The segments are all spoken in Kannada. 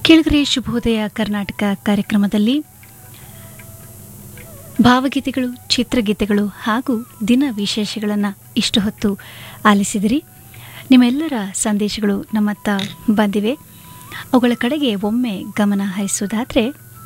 ಕೆಳಗರೆ ಶುಭೋದಯ ಕರ್ನಾಟಕ ಕಾರ್ಯಕ್ರಮದಲ್ಲಿ ಭಾವಗೀತೆಗಳು ಚಿತ್ರಗೀತೆಗಳು ಹಾಗೂ ದಿನ ವಿಶೇಷಗಳನ್ನು ಇಷ್ಟು ಹೊತ್ತು ಆಲಿಸಿದಿರಿ ನಿಮ್ಮೆಲ್ಲರ ಸಂದೇಶಗಳು ನಮ್ಮತ್ತ ಬಂದಿವೆ ಅವುಗಳ ಕಡೆಗೆ ಒಮ್ಮೆ ಗಮನ ಹರಿಸುವುದಾದರೆ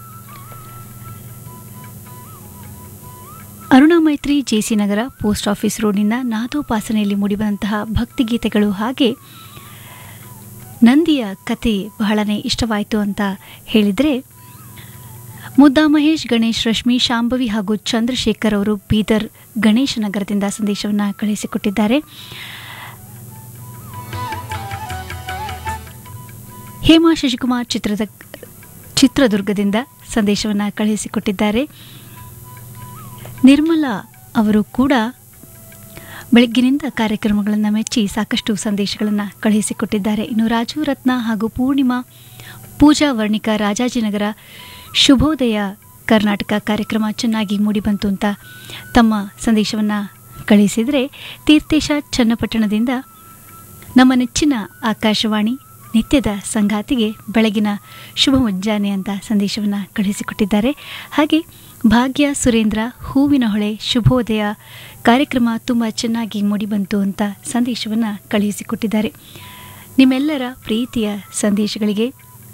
Aruna Maithri JC Nagar post office ರೋಡ್ನಿಂದ ನಾದೋಪಾಸನೆಯಲ್ಲಿ ಮೂಡಿಬಂತಹ ಭಕ್ತಿಗೀತೆಗಳು ಹಾಗೆ ನಂದಿಯ ಕತೆ ಬಹಳನೇ ಇಷ್ಟವಾಯಿತು ಅಂತ ಹೇಳಿದರೆ ಮುದ್ದಾ ಮಹೇಶ್ ಗಣೇಶ್ ರಶ್ಮಿ ಶಾಂಭವಿ ಹಾಗೂ ಚಂದ್ರಶೇಖರ್ ಅವರು ಬೀದರ್ ಗಣೇಶ ನಗರದಿಂದ ಸಂದೇಶವನ್ನು ಕಳುಹಿಸಿಕೊಟ್ಟಿದ್ದಾರೆ ಹೇಮಾ ಶಶಿಕುಮಾರ್ ಚಿತ್ರದ ಚಿತ್ರದುರ್ಗದಿಂದ ಸಂದೇಶವನ್ನು ಕಳುಹಿಸಿಕೊಟ್ಟಿದ್ದಾರೆ ನಿರ್ಮಲಾ ಅವರು ಕೂಡ ಬೆಳಗ್ಗಿನಿಂದ ಕಾರ್ಯಕ್ರಮಗಳನ್ನು ಮೆಚ್ಚಿ ಸಾಕಷ್ಟು ಸಂದೇಶಗಳನ್ನು ಕಳುಹಿಸಿಕೊಟ್ಟಿದ್ದಾರೆ ಇನ್ನು ರಾಜು ರತ್ನ ಹಾಗೂ ಪೂರ್ಣಿಮಾ ಪೂಜಾ ವರ್ಣಿಕ ರಾಜಾಜಿನಗರ ಶುಭೋದಯ ಕರ್ನಾಟಕ ಕಾರ್ಯಕ್ರಮ ಚೆನ್ನಾಗಿ ಮೂಡಿಬಂತು ಅಂತ ತಮ್ಮ ಸಂದೇಶವನ್ನು ಕಳುಹಿಸಿದರೆ ತೀರ್ಥೇಶ ಚನ್ನಪಟ್ಟಣದಿಂದ ನಮ್ಮ ನೆಚ್ಚಿನ ಆಕಾಶವಾಣಿ ನಿತ್ಯದ ಸಂಗಾತಿಗೆ ಬೆಳಗಿನ ಶುಭ ಮುಂಜಾನೆ ಅಂತ ಸಂದೇಶವನ್ನು ಕಳುಹಿಸಿಕೊಟ್ಟಿದ್ದಾರೆ ಹಾಗೆ ಭಾಗ್ಯ ಸುರೇಂದ್ರ ಹೂವಿನ ಹೊಳೆ ಶುಭೋದಯ ಕಾರ್ಯಕ್ರಮ ತುಂಬ ಚೆನ್ನಾಗಿ ಮೂಡಿಬಂತು ಅಂತ ಸಂದೇಶವನ್ನು ಕಳುಹಿಸಿಕೊಟ್ಟಿದ್ದಾರೆ ನಿಮ್ಮೆಲ್ಲರ ಪ್ರೀತಿಯ ಸಂದೇಶಗಳಿಗೆ